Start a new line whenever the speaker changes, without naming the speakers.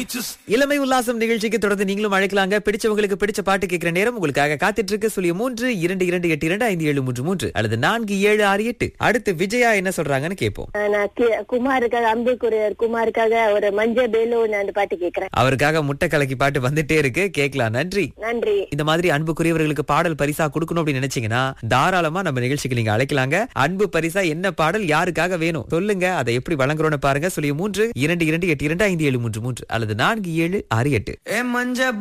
இளமை உல்லாசம் நிகழ்ச்சிக்கு தொடர்ந்து நீங்களும் அழைக்கலாங்க பிடிச்சவங்களுக்கு பிடிச்ச பாட்டு கேட்கிற நேரம் உங்களுக்காக காத்துட்டு இருக்கு சொல்லி மூன்று இரண்டு இரண்டு எட்டு இரண்டு ஐந்து ஏழு மூன்று மூன்று அல்லது நான்கு ஏழு ஆறு எட்டு அடுத்து விஜயா என்ன சொல்றாங்கன்னு கேட்போம்
நான் கி- குமாருக்காக அம்புக்குரியர் குமாருக்காக ஒரு மஞ்ச பேலூன் அந்த பாட்டு கேக்குறேன்
அவருக்காக முட்டை கலக்கி பாட்டு வந்துட்டே இருக்கு கேட்கலாம் நன்றி
நன்றி
இந்த மாதிரி அன்புக்குரியவர்களுக்கு பாடல் பரிசா கொடுக்கணும் அப்படின்னு நினைச்சீங்கன்னா தாராளமா நம்ம நிகழ்ச்சிக்கு நீங்க அழைக்கலாங்க அன்பு பரிசா என்ன பாடல் யாருக்காக வேணும் சொல்லுங்க அதை எப்படி வழங்குறோம்னு பாருங்க சொல்லி மூன்று இரண்டு இரண்டு எட்டு இரண்டு ஐந்து ஏழு மூன்று மூன்று அல்லது நான்கு ஏழு ஆறு எட்டு
ஏ மஞ்ச